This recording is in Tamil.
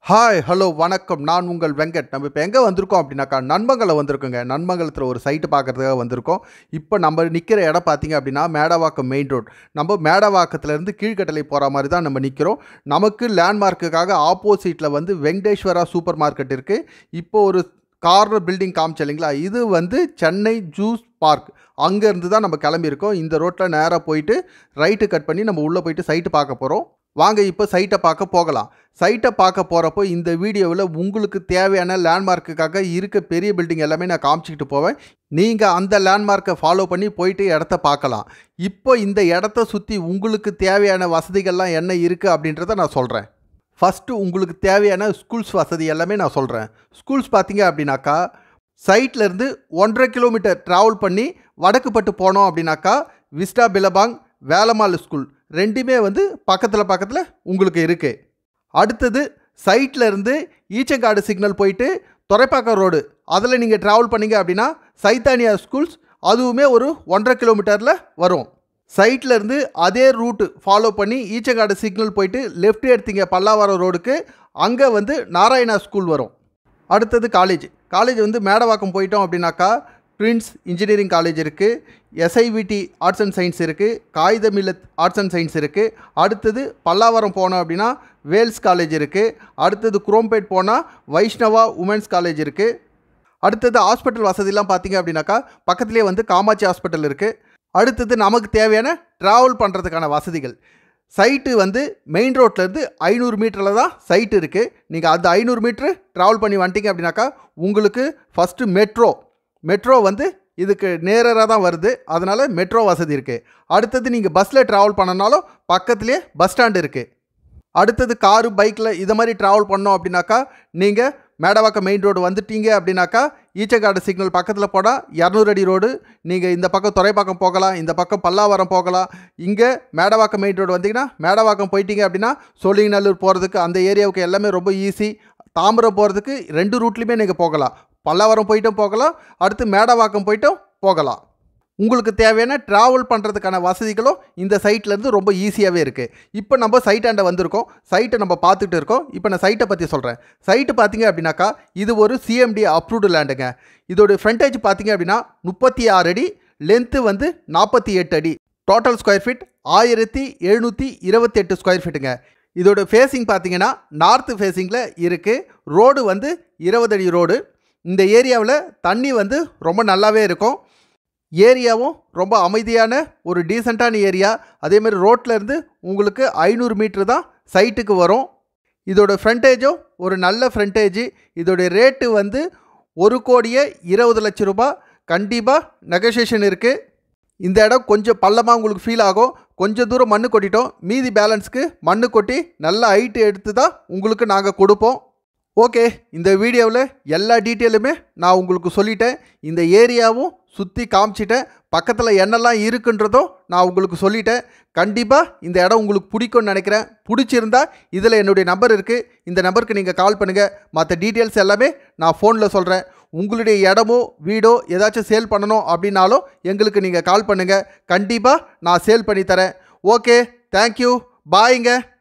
ஹாய் ஹலோ வணக்கம் நான் உங்கள் வெங்கட் நம்ம இப்போ எங்கே வந்திருக்கோம் அப்படின்னாக்கா நண்பங்களை வந்திருக்கோங்க நண்பங்கலத்தில் ஒரு சைட்டு பார்க்குறதுக்காக வந்திருக்கோம் இப்போ நம்ம நிற்கிற இடம் பார்த்தீங்க அப்படின்னா மேடவாக்கம் மெயின் ரோட் நம்ம மேடவாக்கத்துலேருந்து கீழ்கட்டளை போகிற மாதிரி தான் நம்ம நிற்கிறோம் நமக்கு லேண்ட்மார்க்குக்காக ஆப்போசிட்டில் வந்து வெங்கடேஸ்வரா சூப்பர் மார்க்கெட் இருக்குது இப்போ ஒரு கார்னர் பில்டிங் காமிச்சு இல்லைங்களா இது வந்து சென்னை ஜூஸ் பார்க் அங்கேருந்து தான் நம்ம கிளம்பியிருக்கோம் இந்த ரோட்டில் நேராக போயிட்டு ரைட்டு கட் பண்ணி நம்ம உள்ளே போயிட்டு சைட்டு பார்க்க போகிறோம் வாங்க இப்போ சைட்டை பார்க்க போகலாம் சைட்டை பார்க்க போகிறப்போ இந்த வீடியோவில் உங்களுக்கு தேவையான லேண்ட்மார்க்குக்காக இருக்க பெரிய பில்டிங் எல்லாமே நான் காமிச்சிக்கிட்டு போவேன் நீங்கள் அந்த லேண்ட்மார்க்கை ஃபாலோ பண்ணி போயிட்டு இடத்த பார்க்கலாம் இப்போ இந்த இடத்த சுற்றி உங்களுக்கு தேவையான வசதிகள்லாம் என்ன இருக்குது அப்படின்றத நான் சொல்கிறேன் ஃபஸ்ட்டு உங்களுக்கு தேவையான ஸ்கூல்ஸ் வசதி எல்லாமே நான் சொல்கிறேன் ஸ்கூல்ஸ் பார்த்தீங்க அப்படின்னாக்கா சைட்லேருந்து ஒன்றரை கிலோமீட்டர் ட்ராவல் பண்ணி வடக்கு பட்டு போனோம் அப்படின்னாக்கா விஸ்டா பிலபாங் வேலம்மாள் ஸ்கூல் ரெண்டுமே வந்து பக்கத்தில் பக்கத்தில் உங்களுக்கு இருக்குது அடுத்தது சைட்டில் இருந்து ஈச்சங்காடு சிக்னல் போயிட்டு துறைப்பாக்கம் ரோடு அதில் நீங்கள் ட்ராவல் பண்ணீங்க அப்படின்னா சைத்தானியா ஸ்கூல்ஸ் அதுவுமே ஒரு ஒன்றரை கிலோமீட்டரில் வரும் சைட்டில் இருந்து அதே ரூட்டு ஃபாலோ பண்ணி ஈச்சங்காடு சிக்னல் போயிட்டு லெஃப்ட் எடுத்தீங்க பல்லாவரம் ரோடுக்கு அங்கே வந்து நாராயணா ஸ்கூல் வரும் அடுத்தது காலேஜ் காலேஜ் வந்து மேடவாக்கம் போயிட்டோம் அப்படின்னாக்கா பிரின்ஸ் இன்ஜினியரிங் காலேஜ் இருக்குது எஸ்ஐவிடி ஆர்ட்ஸ் அண்ட் சயின்ஸ் இருக்குது காகித மில்லத் ஆர்ட்ஸ் அண்ட் சயின்ஸ் இருக்குது அடுத்தது பல்லாவரம் போனோம் அப்படின்னா வேல்ஸ் காலேஜ் இருக்குது அடுத்தது குரோம்பேட் போனால் வைஷ்ணவா உமன்ஸ் காலேஜ் இருக்குது அடுத்தது ஹாஸ்பிட்டல் வசதிலாம் பார்த்தீங்க அப்படின்னாக்கா பக்கத்துலேயே வந்து காமாட்சி ஹாஸ்பிட்டல் இருக்குது அடுத்தது நமக்கு தேவையான ட்ராவல் பண்ணுறதுக்கான வசதிகள் சைட்டு வந்து மெயின் ரோட்லேருந்து ஐநூறு மீட்டரில் தான் சைட்டு இருக்குது நீங்கள் அந்த ஐநூறு மீட்ரு ட்ராவல் பண்ணி வந்துட்டீங்க அப்படின்னாக்கா உங்களுக்கு ஃபஸ்ட்டு மெட்ரோ மெட்ரோ வந்து இதுக்கு நேராக தான் வருது அதனால் மெட்ரோ வசதி இருக்குது அடுத்தது நீங்கள் பஸ்ஸில் ட்ராவல் பண்ணனாலும் பக்கத்துலேயே பஸ் ஸ்டாண்டு இருக்குது அடுத்தது காரு பைக்கில் இதை மாதிரி ட்ராவல் பண்ணோம் அப்படின்னாக்கா நீங்கள் மேடவாக்கம் மெயின் ரோடு வந்துட்டீங்க அப்படின்னாக்கா ஈச்சக்காடு சிக்னல் பக்கத்தில் போனால் இரநூறு அடி ரோடு நீங்கள் இந்த பக்கம் துறைப்பாக்கம் போகலாம் இந்த பக்கம் பல்லாவரம் போகலாம் இங்கே மேடவாக்கம் மெயின் ரோடு வந்தீங்கன்னா மேடவாக்கம் போயிட்டீங்க அப்படின்னா சோழிங்கநல்லூர் போகிறதுக்கு அந்த ஏரியாவுக்கு எல்லாமே ரொம்ப ஈஸி தாம்பரம் போகிறதுக்கு ரெண்டு ரூட்லேயுமே நீங்கள் போகலாம் பல்லாவரம் போயிட்டும் போகலாம் அடுத்து மேடவாக்கம் போயிட்டும் போகலாம் உங்களுக்கு தேவையான ட்ராவல் பண்ணுறதுக்கான வசதிகளும் இந்த சைட்லேருந்து ரொம்ப ஈஸியாகவே இருக்குது இப்போ நம்ம சைட்டாண்ட வந்திருக்கோம் சைட்டை நம்ம பார்த்துட்டு இருக்கோம் இப்போ நான் சைட்டை பற்றி சொல்கிறேன் சைட்டு பார்த்தீங்க அப்படின்னாக்கா இது ஒரு சிஎம்டி அப்ரூவ்டு லேண்டுங்க இதோட ஃப்ரண்டேஜ் பார்த்தீங்க அப்படின்னா முப்பத்தி ஆறு அடி லென்த்து வந்து நாற்பத்தி எட்டு அடி டோட்டல் ஸ்கொயர் ஃபீட் ஆயிரத்தி எழுநூற்றி இருபத்தெட்டு ஸ்கொயர் ஃபீட்டுங்க இதோட ஃபேஸிங் பார்த்தீங்கன்னா நார்த்து ஃபேஸிங்கில் இருக்குது ரோடு வந்து இருபது அடி ரோடு இந்த ஏரியாவில் தண்ணி வந்து ரொம்ப நல்லாவே இருக்கும் ஏரியாவும் ரொம்ப அமைதியான ஒரு டீசெண்டான ஏரியா அதேமாதிரி ரோட்டில் இருந்து உங்களுக்கு ஐநூறு மீட்ரு தான் சைட்டுக்கு வரும் இதோட ஃப்ரண்டேஜும் ஒரு நல்ல ஃப்ரண்டேஜ் இதோடைய ரேட்டு வந்து ஒரு கோடியே இருபது லட்ச ரூபாய் கண்டிப்பாக நெகோசியேஷன் இருக்குது இந்த இடம் கொஞ்சம் பள்ளமாக உங்களுக்கு ஃபீல் ஆகும் கொஞ்சம் தூரம் மண்ணு கொட்டிட்டோம் மீதி பேலன்ஸ்க்கு மண்ணு கொட்டி நல்ல ஹைட்டு எடுத்து தான் உங்களுக்கு நாங்கள் கொடுப்போம் ஓகே இந்த வீடியோவில் எல்லா டீட்டெயிலுமே நான் உங்களுக்கு சொல்லிட்டேன் இந்த ஏரியாவும் சுற்றி காமிச்சிட்டேன் பக்கத்தில் என்னெல்லாம் இருக்குன்றதும் நான் உங்களுக்கு சொல்லிட்டேன் கண்டிப்பாக இந்த இடம் உங்களுக்கு பிடிக்கும்னு நினைக்கிறேன் பிடிச்சிருந்தா இதில் என்னுடைய நம்பர் இருக்குது இந்த நம்பருக்கு நீங்கள் கால் பண்ணுங்கள் மற்ற டீட்டெயில்ஸ் எல்லாமே நான் ஃபோனில் சொல்கிறேன் உங்களுடைய இடமோ வீடோ ஏதாச்சும் சேல் பண்ணணும் அப்படின்னாலும் எங்களுக்கு நீங்கள் கால் பண்ணுங்கள் கண்டிப்பாக நான் சேல் பண்ணி தரேன் ஓகே தேங்க்யூ பாய்ங்க